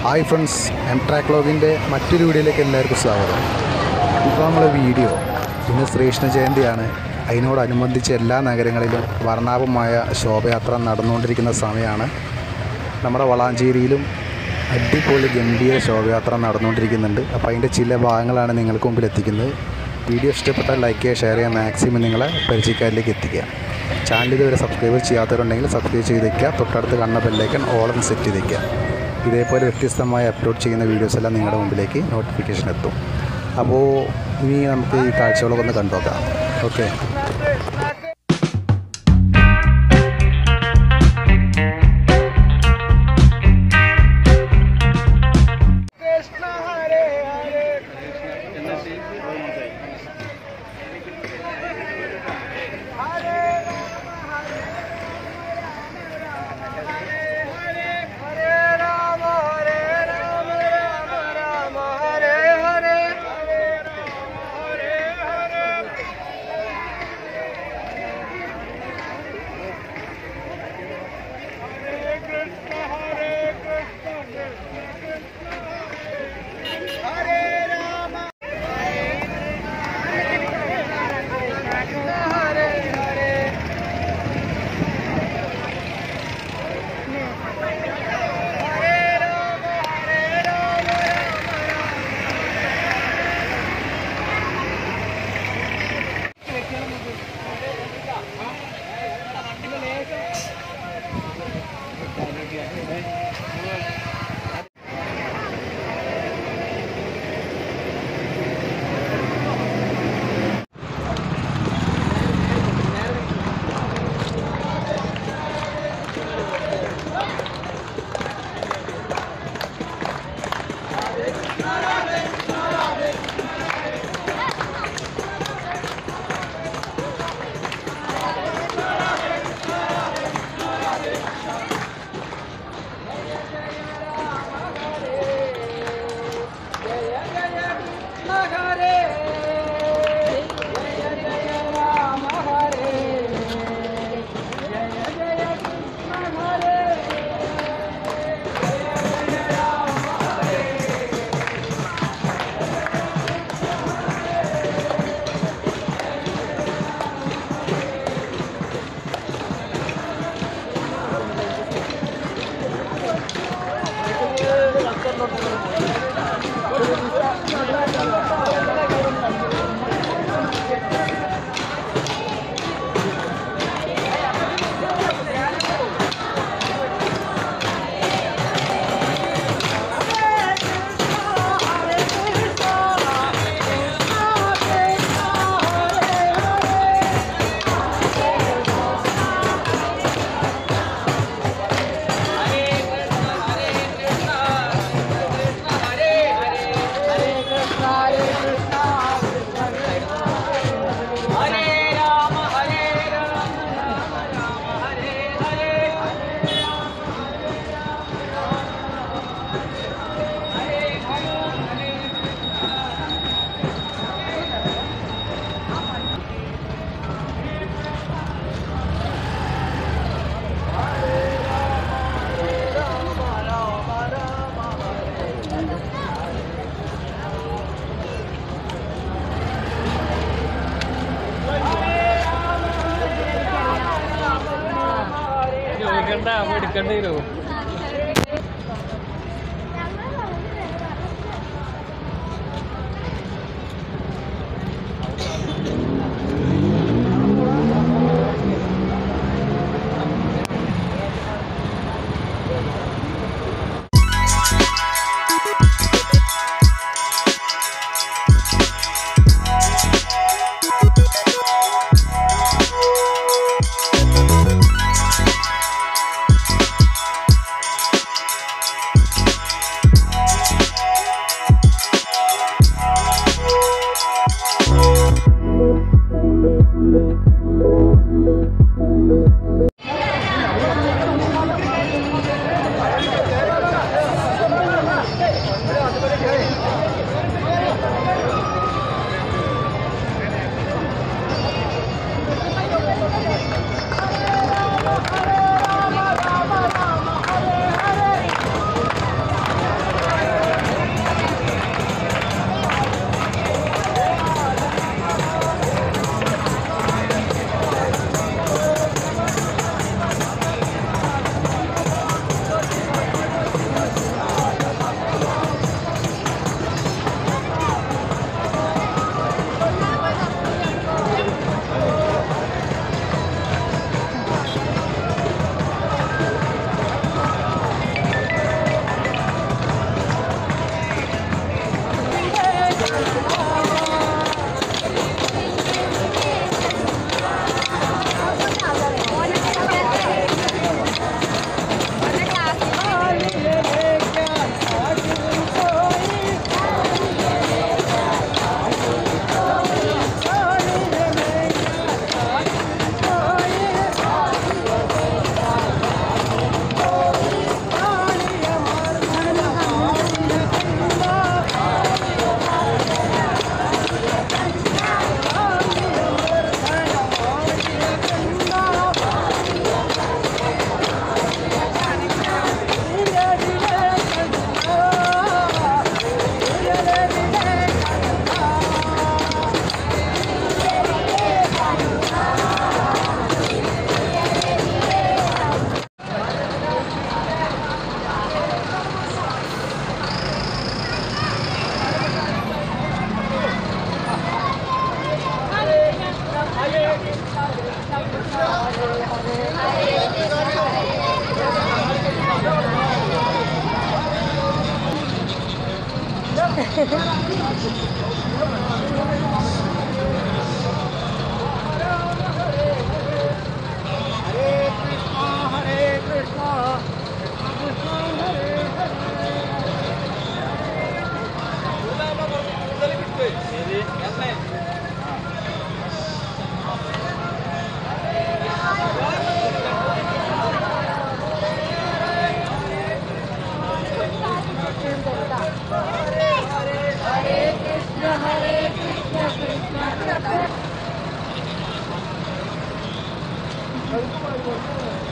hi friends M track ലോഗിൻ്റെ മറ്റൊരു വീഡിയോയിലേക്ക് എല്ലാവർക്കും സ്വാഗതം ഇപ്പോൾ നമ്മൾ വീഡിയോ ഇന്ന് ശ്രീകൃഷ്ണ ജയന്തിയാണ് അതിനോടനുബന്ധിച്ച് എല്ലാ നഗരങ്ങളിലും വർണ്ണാഭമായ ശോഭയാത്ര നടന്നുകൊണ്ടിരിക്കുന്ന സമയമാണ് നമ്മുടെ വളാഞ്ചേരിയിലും അടിപൊളി ഗംഭീര ശോഭയാത്ര നടന്നുകൊണ്ടിരിക്കുന്നുണ്ട് അപ്പോൾ അതിൻ്റെ ചില ഭാഗങ്ങളാണ് നിങ്ങൾക്ക് മുമ്പിൽ എത്തിക്കുന്നത് വീഡിയോ ഇഷ്ടപ്പെട്ടാൽ ലൈക്ക് ചെയ്യുക ഷെയർ ചെയ്യുക മാക്സിമം നിങ്ങളെ പരിചയക്കാരിലേക്ക് എത്തിക്കുക ചാനൽ ഇതുവരെ സബ്സ്ക്രൈബ് ചെയ്യാത്തവരുണ്ടെങ്കിൽ സബ്സ്ക്രൈബ് ചെയ്ത് വയ്ക്കുക തൊട്ടടുത്ത് കണ്ണ ബെല്ലൈക്കൺ ഓളം സെറ്റ് ചെയ്ത് വയ്ക്കുക ഇതേപോലെ വ്യത്യസ്തമായി അപ്ലോഡ് ചെയ്യുന്ന വീഡിയോസ് എല്ലാം നിങ്ങളുടെ മുമ്പിലേക്ക് നോട്ടിഫിക്കേഷൻ എത്തും അപ്പോൾ ഇനി നമുക്ക് ഈ കാഴ്ചകളൊക്കെ ഒന്ന് കണ്ടുനോക്കാം ഓക്കെ കൃഷ്ണ ഹരേ ഹരേ ഹരേ ഹരേ രാമ ഹരേ രാമ രാമ രാമ ഹരേ ഹരേ ഹരേ രാമ ഹരേ ഹരേ ഹരേ കൃഷ്ണ ഹരേ കൃഷ്ണ കൃഷ്ണ കൃഷ്ണ ഹരേ രാമ കൃഷ്ണ ഹരേ ഹരേ ഹരേ രാമ ഹരേ രാമ രാമ ജയ ജയ കൃഷ്ണ ഹരേ ജയ ജയ രാമ ഹരേ ജയ ജയ കൃഷ്ണ ഹരേ ചോദിക്കണ്ട അപ്പൊ എടുക്കേണ്ടി വരും Thank Hare